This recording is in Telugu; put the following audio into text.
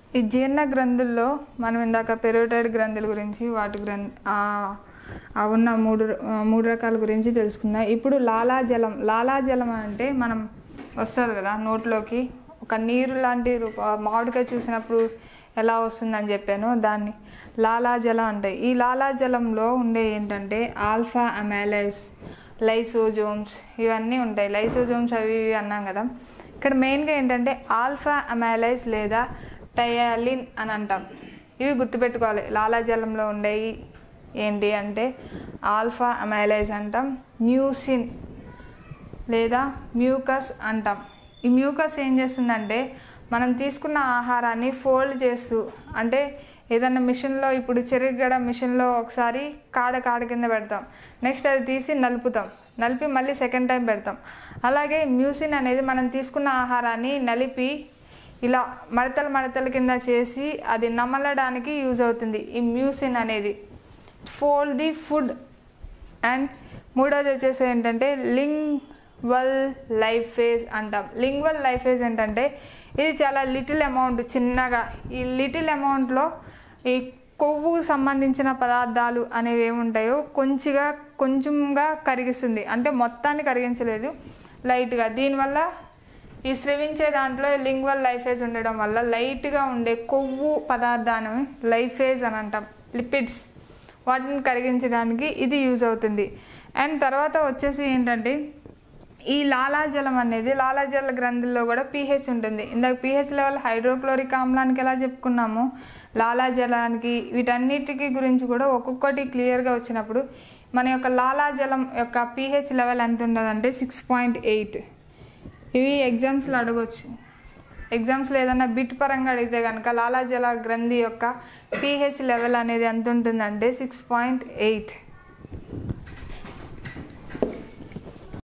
ఈ జీర్ణ గ్రంథుల్లో మనం ఇందాక పెరోటైడ్ గ్రంథుల గురించి వాటి గ్రంథ ఆ ఉన్న మూడు ఆ, మూడు రకాల గురించి తెలుసుకుందాం ఇప్పుడు లాలాజలం లాలాజలం అంటే మనం వస్తుంది కదా నోట్లోకి ఒక నీరు లాంటి రూప మామిడికాయ చూసినప్పుడు ఎలా వస్తుందని చెప్పాను దాన్ని లాలాజలం అంటాయి ఈ లాలాజలంలో ఉండే ఏంటంటే ఆల్ఫా అమాలైస్ లైసోజోమ్స్ ఇవన్నీ ఉంటాయి లైసోజోమ్స్ అవి ఇవి అన్నాం కదా ఇక్కడ మెయిన్గా ఏంటంటే ఆల్ఫా అమాలైస్ లేదా టయాలిన్ అని అంటాం ఇవి గుర్తుపెట్టుకోవాలి లాలాజలంలో ఉండేవి ఏంటి అంటే ఆల్ఫా అమైలైజ్ అంటాం మ్యూసిన్ లేదా మ్యూకస్ అంటాం ఈ మ్యూకస్ ఏం చేస్తుందంటే మనం తీసుకున్న ఆహారాన్ని ఫోల్డ్ చేస్తూ అంటే ఏదన్నా మిషన్లో ఇప్పుడు చెరుగడ మిషన్లో ఒకసారి కాడ కాడ కింద పెడతాం నెక్స్ట్ అది తీసి నలుపుతాం నలిపి మళ్ళీ సెకండ్ టైం పెడతాం అలాగే మ్యూసిన్ అనేది మనం తీసుకున్న ఆహారాన్ని నలిపి ఇలా మడతల మడతల కింద చేసి అది నమలడానికి యూజ్ అవుతుంది ఈ మ్యూసిన్ అనేది ఫోల్డ్ ది ఫుడ్ అండ్ మూడోది వచ్చేసి ఏంటంటే లింగ్వల్ లైఫ్ ఫేజ్ అంటాం లింగ్వల్ లైఫ్ ఫేజ్ ఏంటంటే ఇది చాలా లిటిల్ అమౌంట్ చిన్నగా ఈ లిటిల్ అమౌంట్లో ఈ కొవ్వుకు సంబంధించిన పదార్థాలు అనేవి ఏముంటాయో కొంచెంగా కొంచెంగా కరిగిస్తుంది అంటే మొత్తాన్ని కరిగించలేదు లైట్గా దీనివల్ల ఈ స్రవించే దాంట్లో లింగ్వల్ లైఫేజ్ ఉండడం వల్ల లైట్గా ఉండే కొవ్వు పదార్థాన్ని లైఫేజ్ అని అంటాం లిపిడ్స్ వాటిని కరిగించడానికి ఇది యూజ్ అవుతుంది అండ్ తర్వాత వచ్చేసి ఏంటంటే ఈ లాలాజలం అనేది లాలాజల గ్రంథుల్లో కూడా పీహెచ్ ఉంటుంది ఇందాక పీహెచ్ లెవెల్ హైడ్రోక్లోరిక్ ఆమ్లానికి ఎలా చెప్పుకున్నామో లాలాజలానికి వీటన్నిటికి గురించి కూడా ఒక్కొక్కటి క్లియర్గా వచ్చినప్పుడు మన యొక్క లాలాజలం యొక్క పీహెచ్ లెవెల్ ఎంత ఉండదంటే సిక్స్ పాయింట్ ఎయిట్ ఇవి ఎగ్జామ్స్లో అడగొచ్చు ఎగ్జామ్స్లో ఏదైనా బిట్ పరంగా అడిగితే కనుక లాలాజల గ్రంథి యొక్క పీహెచ్ లెవెల్ అనేది ఎంత ఉంటుందంటే సిక్స్ పాయింట్ ఎయిట్